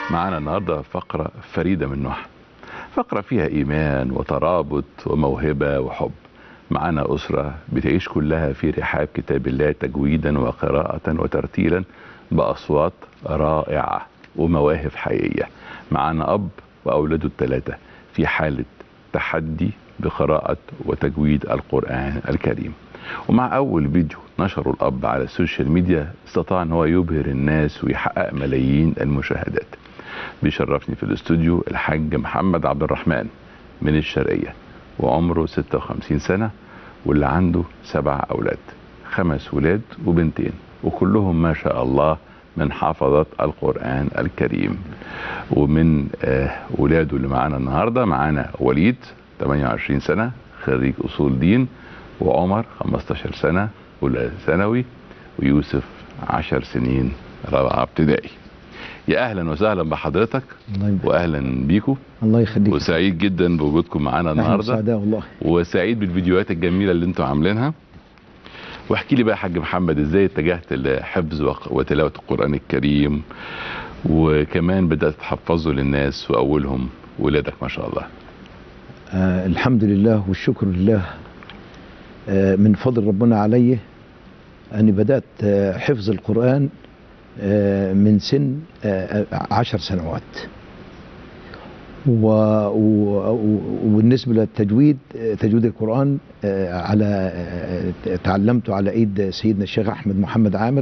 معانا النهارده فقرة فريدة من نوعها فقرة فيها إيمان وترابط وموهبة وحب معانا أسرة بتعيش كلها في رحاب كتاب الله تجويدا وقراءة وترتيلا بأصوات رائعة ومواهب حقيقية معانا أب وأولاده الثلاثة في حالة تحدي بقراءة وتجويد القرآن الكريم ومع أول فيديو نشره الأب على السوشيال ميديا استطاع أن هو يبهر الناس ويحقق ملايين المشاهدات بيشرفني في الاستوديو الحاج محمد عبد الرحمن من الشرقية وعمره 56 سنة واللي عنده سبع أولاد خمس ولاد وبنتين وكلهم ما شاء الله من حافظة القرآن الكريم ومن آه ولاده اللي معانا النهاردة معانا وليد 28 سنة خريج أصول دين وعمر 15 سنة أولى ثانوي ويوسف 10 سنين رابعة ابتدائي يا أهلا وسهلا بحضرتك الله يبارك وأهلا بيكم الله يخليك وسعيد جدا بوجودكم معانا احنا النهارده سعداء والله وسعيد بالفيديوهات الجميله اللي انتم عاملينها واحكي لي بقى يا حاج محمد ازاي اتجهت لحفظ وق- وتلاوه القران الكريم وكمان بدات تحفظه للناس واولهم ولادك ما شاء الله آه الحمد لله والشكر لله آه من فضل ربنا علي أني بدأت آه حفظ القرآن آه من سن آه آه، عشر سنوات و... و... و- وبالنسبة للتجويد آه، تجويد القرآن آه، على آه، تعلمته على ايد سيدنا الشيخ احمد محمد عامر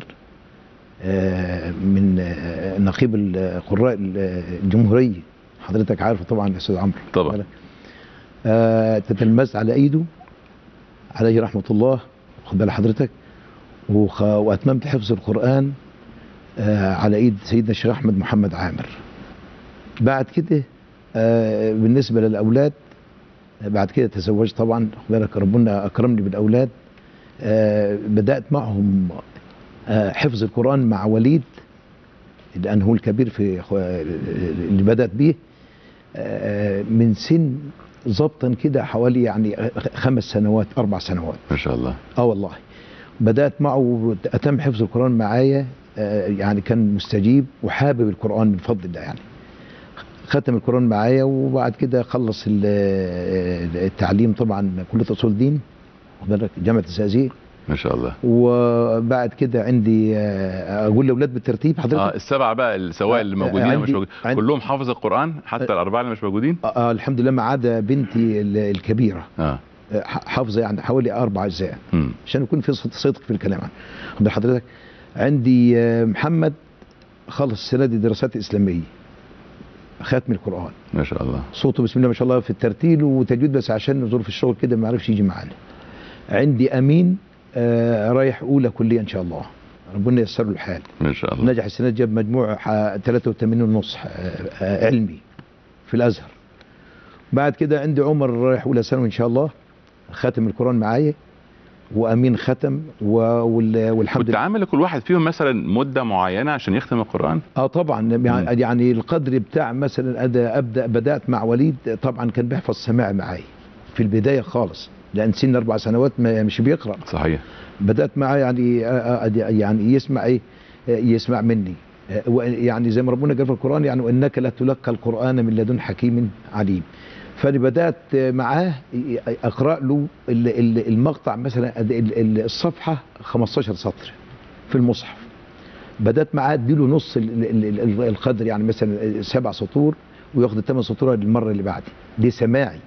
آه، من آه، نقيب القراء الجمهورية حضرتك عارفه طبعا يا استاذ عمرو طبعا آه، تتلمذت على ايده عليه رحمه الله خد بال حضرتك وخ- واتممت حفظ القران آه، على ايد سيدنا الشيخ احمد محمد عامر بعد كده آه، بالنسبه للاولاد آه، بعد كده تزوجت طبعا خد بالك ربنا اكرمني بالاولاد آه، بدات معهم آه، حفظ القران مع وليد لان هو الكبير في إخو- اللي بدات بيه آه، من سن ظبطا كده حوالي يعني خمس سنوات اربع سنوات ما شاء الله اه والله بدات معه اتم حفظ القران معايا آه، يعني كان مستجيب وحابب القران من فضل الله يعني ختم القران معايا وبعد كده خلص ال- آه، التعليم طبعا كليه اصول دين واخد بالك جامعه الزقازيق ما شاء الله وبعد كده عندي آه، اقول لاولاد بالترتيب حضرتك اه السبعه بقى سواء اللي آه، موجودين أو مش عندي- موجودين عندي- كلهم حافظ القران حتى الاربعه اللي مش موجودين آه آه، الحمد لله ما عدا بنتي ال- الكبيره اه آه، حافظه يعني حوالي اربع اجزاء امم عشان يكون في صدق صدق في الكلام عنه خد حضرتك عندي آه، محمد خلص السنه دي دراسات اسلاميه ختم القران ما شاء الله صوته بسم الله ما شاء الله في الترتيل وتجويد بس عشان ظروف الشغل كده ما عرفش يجي معانا عندي امين آه رايح اولى كليه ان شاء الله ربنا ييسر له الحال ما شاء الله نجح السنه دي جاب مجموع ح- 83 ونص آه، آه، علمي في الازهر بعد كده عندي عمر رايح اولى ثانوي ان شاء الله ختم القران معايا وامين ختم و- وال- والحمد كنت لله عامل لكل واحد فيهم مثلا مده معينه عشان يختم القران اه طبعا مم. يعني, يعني القدر بتاع مثلا أدا ابدا بدات مع وليد طبعا كان بيحفظ سماع معايا في البدايه خالص لان سن اربع سنوات ما مش بيقرا صحيح بدات معاه يعني آه، آه، يعني يسمع ايه آه، يسمع مني آه، و- يعني زي ما ربنا قال في القران يعني وانك لا تلقى القران من لدن حكيم عليم فانا بدات آه، معاه ي- اقرا له ال- ال- المقطع مثلا ال- ال- الصفحه 15 سطر في المصحف بدات معاه اديله نص ال- ال- ال- القدر يعني مثلا سبع سطور وياخد الثمان سطور المره اللي بعدي دي سماعي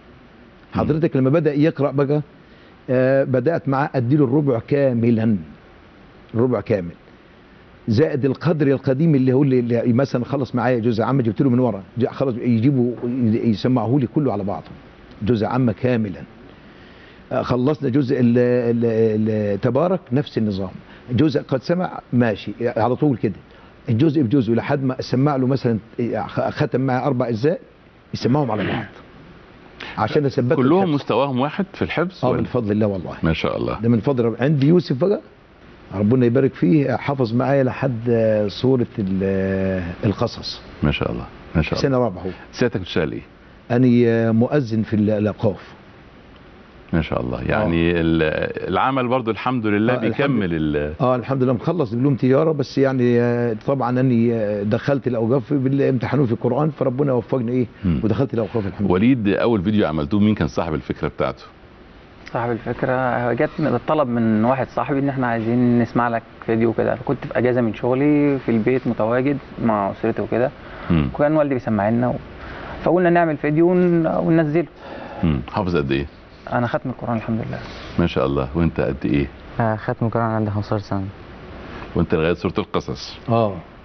حضرتك لما بدا يقرا بقى آه، بدات معاه اديله الربع كاملا الربع كامل زائد القدر القديم اللي هو اللي اللي مثلا خلص معايا جزء عامه جبت له من ورا ج- خلص يجيبه يسمعه لي كله على بعضه جزء عامه كاملا آه، خلصنا جزء ال- ال- ال- تبارك نفس النظام جزء قد سمع ماشي على طول كده الجزء بجزء لحد ما اسمع له مثلا خ- ختم معي اربع اجزاء يسمعهم على بعض عشان اثبت كلهم مستواهم واحد في الحفظ اه ولا؟ من فضل الله والله ما شاء الله ده من فضل رب. عندي يوسف بقى ربنا يبارك فيه حفظ معايا لحد آه، سورة ال- آه، القصص ما شاء الله ما شاء الله سنة رابعة هو سيادتك بتشتغل ايه؟ أنا آه، مؤذن في ال- الأوقاف ما شاء الله يعني ال- العمل برضو الحمد لله آه، الحمد بيكمل ال- اه الحمد لله مخلص دبلوم تجاره بس يعني آه، طبعا اني آه، دخلت الاوقاف بالامتحانون في القران فربنا وفقني ايه مم. ودخلت الاوقاف الحمد لله وليد اول فيديو عملتوه مين كان صاحب الفكره بتاعته صاحب الفكرة جت من الطلب من واحد صاحبي ان احنا عايزين نسمع لك فيديو كده كنت في اجازة من شغلي في البيت متواجد مع اسرتي وكده مم. وكان والدي بيسمع لنا و... فقلنا نعمل فيديو ون... وننزله مم. حافظ قد ايه انا ختم القرآن الحمد لله ما شاء الله وانت قد ايه آه، ختم القرآن عندي 15 سنة وانت لغايه سوره القصص اه